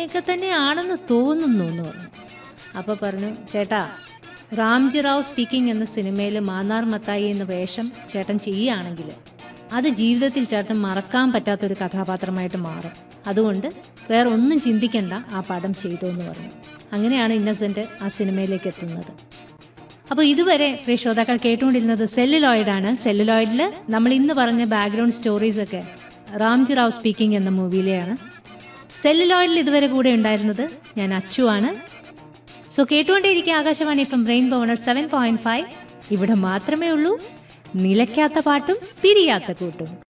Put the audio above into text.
അങ്ങനെയൊക്കെ തന്നെയാണെന്ന് തോന്നുന്നു എന്ന് പറഞ്ഞു അപ്പോൾ പറഞ്ഞു ചേട്ടാ റാംജി റാവ് സ്പീക്കിംഗ് എന്ന സിനിമയിൽ മാന്നാർ മത്തായി എന്ന വേഷം ചേട്ടൻ ചെയ്യുകയാണെങ്കിൽ അത് ജീവിതത്തിൽ ചേട്ടൻ മറക്കാൻ പറ്റാത്തൊരു കഥാപാത്രമായിട്ട് മാറും അതുകൊണ്ട് വേറെ ഒന്നും ചിന്തിക്കണ്ട ആ പടം ചെയ്തു എന്ന് പറഞ്ഞു അങ്ങനെയാണ് ഇന്നസെന്റ് ആ സിനിമയിലേക്ക് എത്തുന്നത് അപ്പോൾ ഇതുവരെ പ്രിയ ശ്രോതാക്കൾ കേട്ടുകൊണ്ടിരുന്നത് സെല്ലുലോയിഡാണ് സെല്ലുലോയിഡിൽ നമ്മൾ ഇന്ന് പറഞ്ഞ ബാക്ക്ഗ്രൗണ്ട് സ്റ്റോറീസ് ഒക്കെ റാംജി റാവ് സ്പീക്കിംഗ് എന്ന മൂവിയിലെയാണ് സെല്ലുലോയിഡിൽ ഇതുവരെ കൂടെ ഉണ്ടായിരുന്നത് ഞാൻ അച്ചു ആണ് സോ കേട്ടുകൊണ്ടേയിരിക്കുക Akashvani F M rainbow seven point five ഇവിടെ മാത്രമേ ഉള്ളൂ നിലയ്ക്കാത്ത പാട്ടും പിരിയാത്ത കൂട്ടും